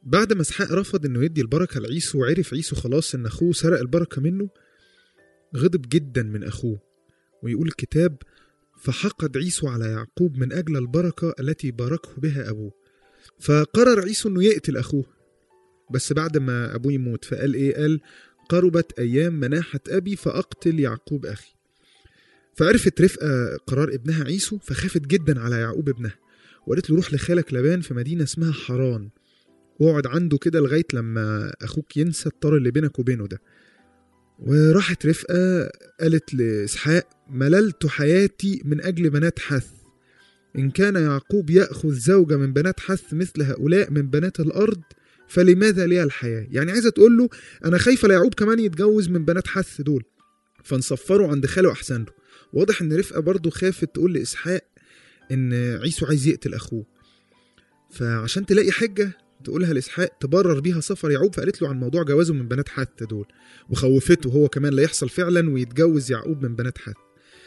بعد ما اسحاق رفض انه يدي البركه لعيسو وعرف عيسو خلاص ان اخوه سرق البركه منه غضب جدا من اخوه ويقول الكتاب فحقد عيسو على يعقوب من اجل البركه التي باركه بها ابوه فقرر عيسو انه يقتل اخوه بس بعد ما ابوه يموت فقال ايه قال قربت ايام مناحه ابي فاقتل يعقوب اخي فعرفت رفقه قرار ابنها عيسو فخافت جدا على يعقوب ابنها وقالت له روح لخالك لبان في مدينه اسمها حران واقعد عنده كده لغايه لما اخوك ينسى الطار اللي بينك وبينه ده وراحت رفقه قالت لاسحاق مللت حياتي من اجل بنات حث ان كان يعقوب ياخذ زوجه من بنات حث مثل هؤلاء من بنات الارض فلماذا لي الحياه يعني عايزه تقول له انا خايفه ليعقوب كمان يتجوز من بنات حث دول فنصفره عند خاله احسن له واضح ان رفقه برضه خافت تقول لاسحاق ان عيسو عايز يقتل اخوه فعشان تلاقي حجه تقولها لاسحاق تبرر بيها سفر يعقوب فقالت له عن موضوع جوازه من بنات حث دول وخوفته هو كمان لا يحصل فعلا ويتجوز يعقوب من بنات حث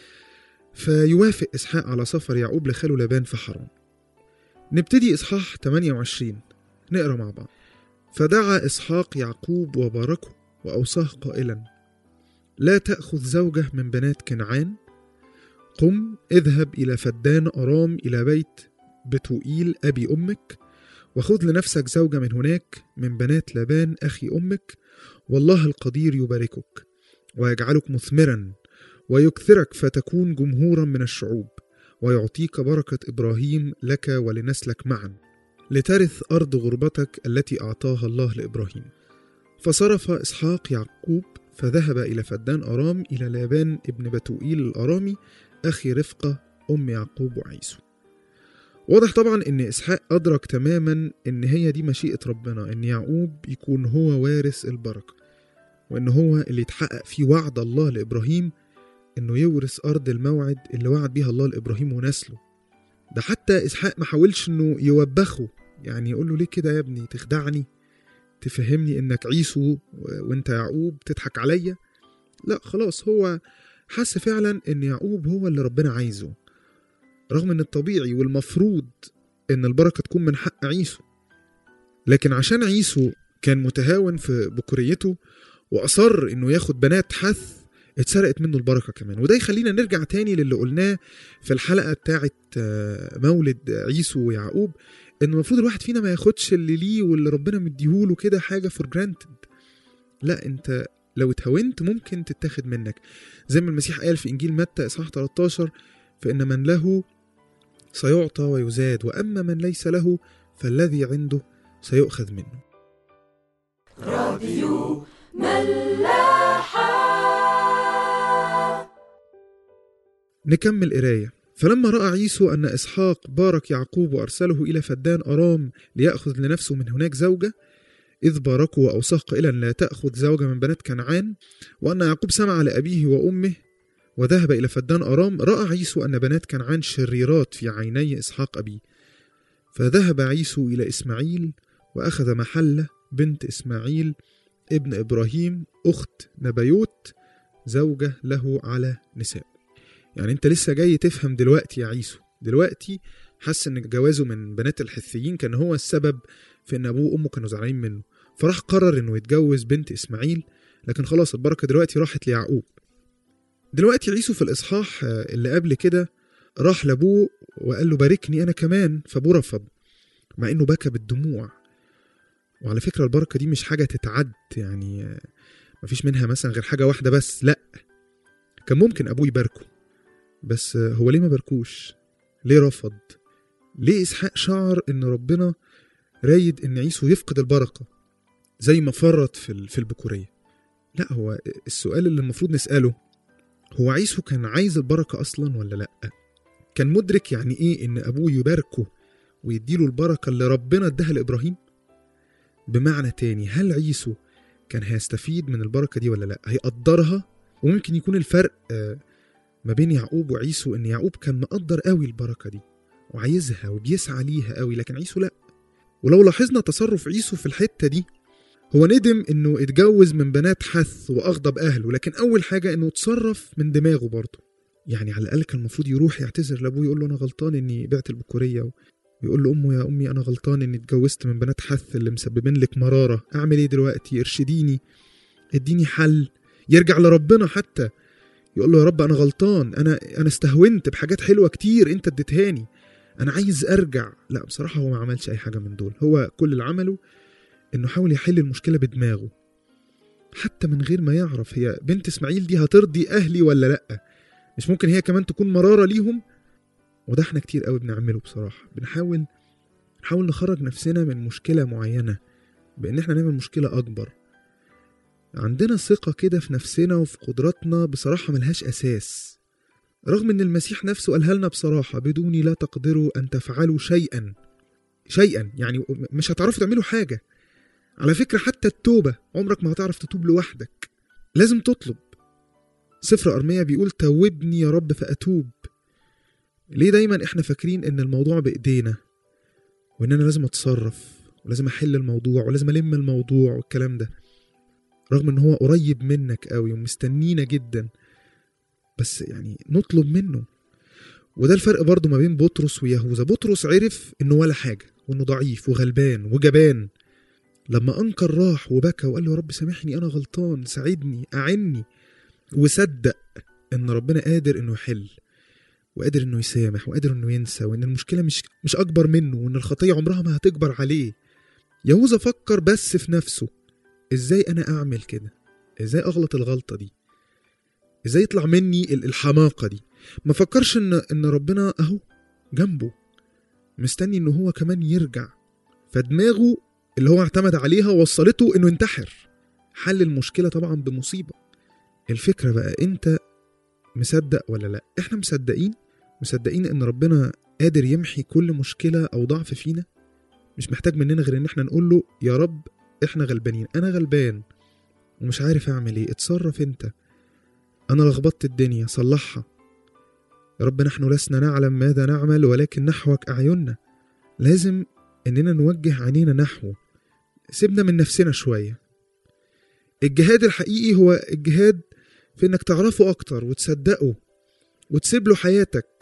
فيوافق اسحاق على سفر يعقوب لخاله لابان في حران نبتدي اصحاح 28 نقرا مع بعض فدعا اسحاق يعقوب وباركه واوصاه قائلا لا تاخذ زوجه من بنات كنعان قم اذهب الى فدان ارام الى بيت بتوئيل ابي امك وخذ لنفسك زوجة من هناك من بنات لابان أخي أمك والله القدير يباركك ويجعلك مثمرا ويكثرك فتكون جمهورا من الشعوب ويعطيك بركة إبراهيم لك ولنسلك معا لترث أرض غربتك التي أعطاها الله لإبراهيم فصرف إسحاق يعقوب فذهب إلى فدان أرام إلى لابان ابن بتوئيل الأرامي أخي رفقة أم يعقوب وعيسو واضح طبعا ان اسحاق ادرك تماما ان هي دي مشيئه ربنا ان يعقوب يكون هو وارث البركه وان هو اللي يتحقق فيه وعد الله لابراهيم انه يورث ارض الموعد اللي وعد بيها الله لابراهيم ونسله ده حتى اسحاق ما حاولش انه يوبخه يعني يقول له ليه كده يا ابني تخدعني تفهمني انك عيسو وانت يعقوب تضحك عليا لا خلاص هو حس فعلا ان يعقوب هو اللي ربنا عايزه رغم ان الطبيعي والمفروض ان البركه تكون من حق عيسو لكن عشان عيسو كان متهاون في بكوريته واصر انه ياخد بنات حث اتسرقت منه البركه كمان وده يخلينا نرجع تاني للي قلناه في الحلقه بتاعه مولد عيسو ويعقوب ان المفروض الواحد فينا ما ياخدش اللي ليه واللي ربنا مديهوله كده حاجه فور جرانتد لا انت لو اتهاونت ممكن تتاخد منك زي ما المسيح قال في انجيل متى اصحاح 13 فان من له سيعطى ويزاد واما من ليس له فالذي عنده سيؤخذ منه راديو ملاحة نكمل قرايه فلما راى عيسو ان اسحاق بارك يعقوب وارسله الى فدان ارام لياخذ لنفسه من هناك زوجه إذ باركوا وأوصاه قائلا لا تأخذ زوجة من بنات كنعان وأن يعقوب سمع لأبيه وأمه وذهب إلى فدان أرام رأى عيسو أن بنات كنعان شريرات في عيني إسحاق أبيه فذهب عيسو إلى إسماعيل وأخذ محلة بنت إسماعيل ابن إبراهيم أخت نبيوت زوجة له على نساء يعني أنت لسه جاي تفهم دلوقتي يا عيسو دلوقتي حس ان جوازه من بنات الحثيين كان هو السبب في ان ابوه وامه كانوا زعلانين منه فراح قرر انه يتجوز بنت اسماعيل لكن خلاص البركه دلوقتي راحت ليعقوب دلوقتي عيسو في الاصحاح اللي قبل كده راح لابوه وقال له باركني انا كمان فابوه رفض مع انه بكى بالدموع وعلى فكره البركه دي مش حاجه تتعد يعني مفيش منها مثلا غير حاجه واحده بس لا كان ممكن ابوه يباركه بس هو ليه ما باركوش ليه رفض ليه اسحاق شعر ان ربنا رايد ان عيسو يفقد البركه زي ما فرط في في البكوريه لا هو السؤال اللي المفروض نساله هو عيسو كان عايز البركه اصلا ولا لا كان مدرك يعني ايه ان ابوه يباركه ويديله البركه اللي ربنا اداها لابراهيم بمعنى تاني هل عيسو كان هيستفيد من البركه دي ولا لا هيقدرها وممكن يكون الفرق ما بين يعقوب وعيسو ان يعقوب كان مقدر قوي البركه دي وعايزها وبيسعى ليها قوي لكن عيسو لا ولو لاحظنا تصرف عيسو في الحته دي هو ندم انه اتجوز من بنات حث واغضب اهله لكن اول حاجه انه اتصرف من دماغه برضه يعني على الاقل كان المفروض يروح يعتذر لابوه يقول له انا غلطان اني بعت البكوريه و... ويقول لأمه يا أمي أنا غلطان إني اتجوزت من بنات حث اللي مسببين لك مرارة أعمل إيه دلوقتي ارشديني اديني حل يرجع لربنا حتى يقول له يا رب أنا غلطان أنا أنا استهونت بحاجات حلوة كتير أنت اديتهاني أنا عايز أرجع لا بصراحة هو ما عملش أي حاجة من دول هو كل اللي عمله إنه حاول يحل المشكلة بدماغه حتى من غير ما يعرف هي بنت إسماعيل دي هترضي أهلي ولا لأ مش ممكن هي كمان تكون مرارة ليهم وده احنا كتير قوي بنعمله بصراحة بنحاول نحاول نخرج نفسنا من مشكلة معينة بإن احنا نعمل مشكلة أكبر عندنا ثقة كده في نفسنا وفي قدراتنا بصراحة ملهاش أساس رغم إن المسيح نفسه قالها لنا بصراحة بدوني لا تقدروا أن تفعلوا شيئا شيئا يعني مش هتعرفوا تعملوا حاجة على فكرة حتى التوبة عمرك ما هتعرف تتوب لوحدك لازم تطلب سفر أرمية بيقول توبني يا رب فأتوب ليه دايما احنا فاكرين ان الموضوع بايدينا وان انا لازم اتصرف ولازم احل الموضوع ولازم الم الموضوع والكلام ده رغم ان هو قريب منك قوي ومستنينا جدا بس يعني نطلب منه وده الفرق برضه ما بين بطرس ويهوذا بطرس عرف انه ولا حاجه وانه ضعيف وغلبان وجبان لما انكر راح وبكى وقال له يا رب سامحني انا غلطان ساعدني اعني وصدق ان ربنا قادر انه يحل وقادر انه يسامح وقادر انه ينسى وان المشكله مش مش اكبر منه وان الخطيه عمرها ما هتكبر عليه يهوذا فكر بس في نفسه ازاي انا اعمل كده ازاي اغلط الغلطه دي ازاي يطلع مني ال- الحماقه دي ما فكرش ان ان ربنا اهو جنبه مستني ان هو كمان يرجع فدماغه اللي هو اعتمد عليها وصلته انه ينتحر حل المشكله طبعا بمصيبه الفكره بقى انت مصدق ولا لا احنا مصدقين مصدقين ان ربنا قادر يمحي كل مشكله او ضعف فينا مش محتاج مننا غير ان احنا نقول له يا رب احنا غلبانين انا غلبان ومش عارف اعمل ايه اتصرف انت انا لخبطت الدنيا صلحها يا رب نحن لسنا نعلم ماذا نعمل ولكن نحوك اعيننا لازم اننا نوجه عينينا نحوه سيبنا من نفسنا شويه الجهاد الحقيقي هو الجهاد في انك تعرفه اكتر وتصدقه وتسيب له حياتك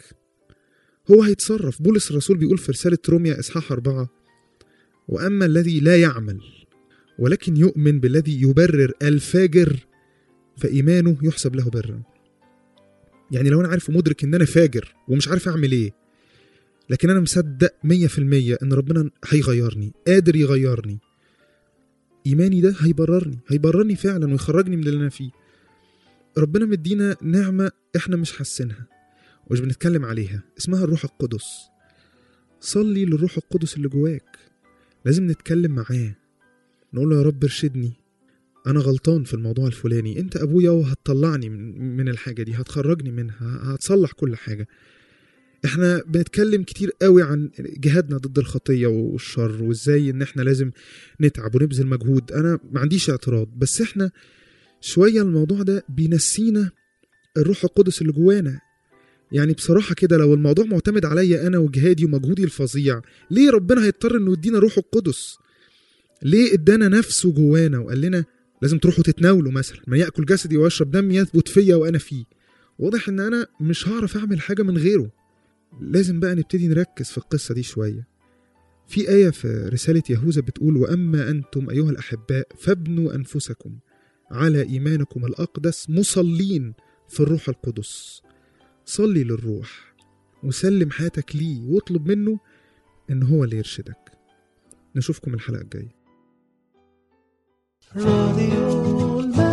هو هيتصرف بولس الرسول بيقول في رسالة روميا إصحاح أربعة وأما الذي لا يعمل ولكن يؤمن بالذي يبرر الفاجر فإيمانه يحسب له برا يعني لو أنا عارف ومدرك إن أنا فاجر ومش عارف أعمل إيه لكن أنا مصدق مية في المية إن ربنا هيغيرني قادر يغيرني إيماني ده هيبررني هيبررني فعلا ويخرجني من اللي أنا فيه ربنا مدينا نعمة احنا مش حاسينها ومش بنتكلم عليها اسمها الروح القدس صلي للروح القدس اللي جواك لازم نتكلم معاه نقول له يا رب ارشدني انا غلطان في الموضوع الفلاني انت ابويا وهتطلعني من, من الحاجة دي هتخرجني منها هتصلح كل حاجة احنا بنتكلم كتير قوي عن جهادنا ضد الخطية والشر وازاي ان احنا لازم نتعب ونبذل مجهود انا ما عنديش اعتراض بس احنا شوية الموضوع ده بينسينا الروح القدس اللي جوانا يعني بصراحة كده لو الموضوع معتمد عليا أنا وجهادي ومجهودي الفظيع ليه ربنا هيضطر إنه يدينا روح القدس ليه ادانا نفسه جوانا وقال لنا لازم تروحوا تتناولوا مثلا من يأكل جسدي ويشرب دمي يثبت فيا وأنا فيه واضح إن أنا مش هعرف أعمل حاجة من غيره لازم بقى نبتدي نركز في القصة دي شوية في آية في رسالة يهوذا بتقول وأما أنتم أيها الأحباء فابنوا أنفسكم على إيمانكم الأقدس مصلين في الروح القدس صلي للروح وسلم حياتك ليه واطلب منه إن هو اللي يرشدك نشوفكم الحلقة الجاية راديو الملاك